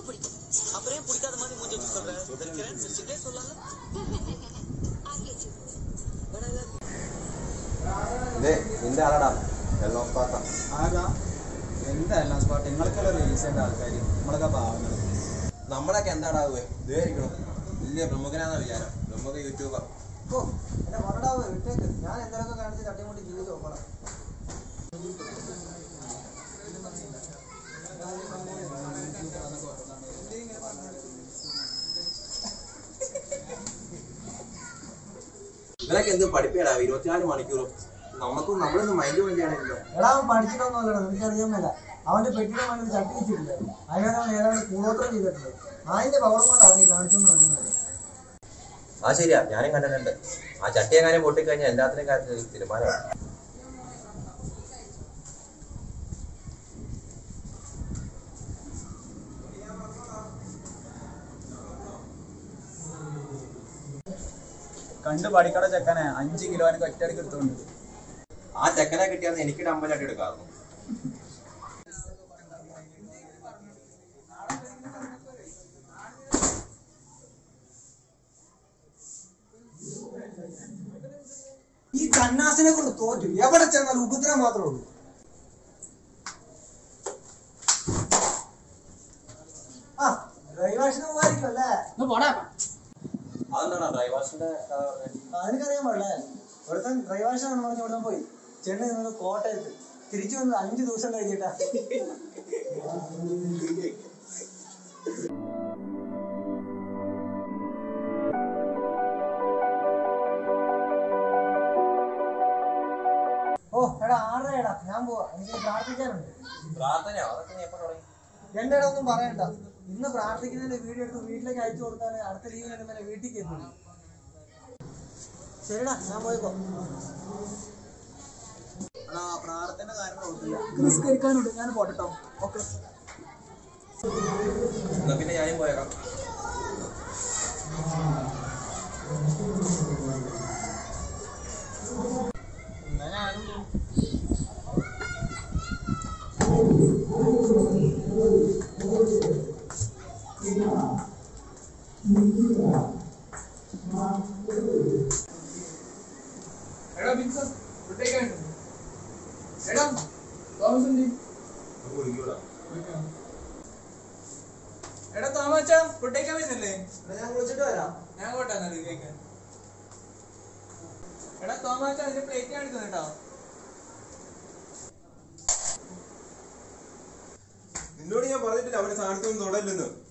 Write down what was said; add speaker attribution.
Speaker 1: பிடிக்கும் அப்புறம் ஏன் பிடிக்காத மாதிரி மூஞ்சி வச்சு சொல்ற இருக்கிறேன் சிரிச்சுட்டே சொல்லலாம்
Speaker 2: ഇതേ നിന്റെ ആളടാ വെള്ളം പാത്ത
Speaker 3: ആരാ എന്താ സ്പോട്ട് നിങ്ങൾക്കുള്ള റീൽസിന്റെ ആൾക്കാർ നമ്മളൊക്കെ പാവങ്ങൾ
Speaker 2: നമ്മളൊക്കെ എന്താടാവുക ഇതായിരിക്കണം വലിയ പ്രമുഖനാന്ന വിചാരം പ്രമുഖ യൂട്യൂബർ
Speaker 3: ഓ എന്നെ പറഞ്ഞാവ് വിട്ടേക്ക് ഞാൻ എന്തെങ്കിലുമൊക്കെ കാണിച്ച് തട്ടിമുട്ടി ജീവിതം നോക്കണം
Speaker 2: ഇവരൊക്കെ എന്ത് പഠിപ്പേടാ ഇരുപത്തിനാല് മണിക്കൂറും നമുക്കും നമ്മളൊന്നും മൈൻഡ് പോലും ചെയ്യണമല്ലോ
Speaker 3: എടാ അവൻ പഠിച്ചിട്ടൊന്നുമല്ല നിനക്കറിയാമല്ല അവന്റെ പെട്ടിയുടെ മണ്ണിൽ ചട്ടി വെച്ചിട്ടില്ല അതിനകത്ത് അവൻ ഏതാണ്ട് കൂടോത്രം ചെയ്തിട്ടുണ്ട് അതിന്റെ പവർ കൊണ്ട് അവൻ ഈ കാണിച്ചു നടക്കുന്നത്
Speaker 2: ആ ശരിയാ ഞാനും കണ്ടിട്ടുണ്ട് ആ ചട്ടിയെങ്ങാനും പൊട്ടിക്കഴിഞ്ഞാൽ എല്ലാത്തിനും കാര്യത്തിൽ തീരുമാനമാണ്
Speaker 4: കണ്ട് പഠിക്കട ചെക്കനെ അഞ്ച് കിലോനൊക്കെ ഒറ്റയടിക്ക് എടുത്തോണ്ട്
Speaker 2: ആ ചെക്കനെ കിട്ടിയാന്ന് എനിക്ക് ഡമ്പലായിട്ട് എടുക്കാറുന്നു
Speaker 3: ഈ കന്നാസിനെ കൊണ്ട് തോറ്റു എവിടെ ചെന്നാൽ ഉപദ്രവം മാത്രമേ ഉള്ളൂ ആ ഡ്രൈവേഷന് പോകാതിരിക്കും അല്ലേ
Speaker 2: അതെന്താടാ ഡ്രൈവേഴ്സിന്റെ കഥ പറഞ്ഞത്
Speaker 3: അതിനറിയാൻ പാടില്ലേ ഒരുത്തൻ ഡ്രൈവേഷനാണെന്ന് പറഞ്ഞ് ഇവിടെ പോയി ചെന്നൈ നിന്ന് കോട്ടയത്ത് തിരിച്ചു വന്നത് അഞ്ചു ദിവസം കഴിഞ്ഞിട്ടാ ഓ എടാ ആറര എടാ ഞാൻ പോവാ എനിക്ക് പ്രാർത്ഥിക്കാനുണ്ട്
Speaker 2: പ്രാർത്ഥനയോ അതൊക്കെ നീ എപ്പോ തുടങ്ങി
Speaker 3: എന്റെ ഇടം ഒന്നും പറയണ്ട ഇന്ന് പ്രാർത്ഥിക്കുന്നതിന്റെ വീഡിയോ എടുത്ത് വീട്ടിലേക്ക് അയച്ചു കൊടുത്താൽ അടുത്ത ലീവ് വരുമ്പോൾ വീട്ടിൽ കയറ്റുള്ളൂ ശരിടാ ഞാൻ പോയിക്കോ
Speaker 4: പ്രാർത്ഥന കാരണം നിസ്കരിക്കാനുണ്ട് ഞാൻ പോട്ടോ ഓക്കെ
Speaker 2: എന്നാ പിന്നെ ഞാനും പോയേക്കാം
Speaker 4: എടാ ബിൻസ ഫുഡേക്ക് എടാ തോമസ് ഉണ്ട് എടാ തോമച്ച ഫുഡേക്കാൻ വരുന്നില്ലേ
Speaker 3: ഞാൻ വിളിച്ചിട്ട് വരാം
Speaker 4: ഞാൻ കൊണ്ടാ കേക്ക് എടാ തോമാച്ച അതിന്റെ പ്ലേറ്റ് കാണിക്കുന്നു കേട്ടോ
Speaker 2: നിന്നോട് ഞാൻ പറഞ്ഞിട്ടില്ല അവന്റെ സ്ഥാനത്തൊന്നും തൊടല്ലെന്ന്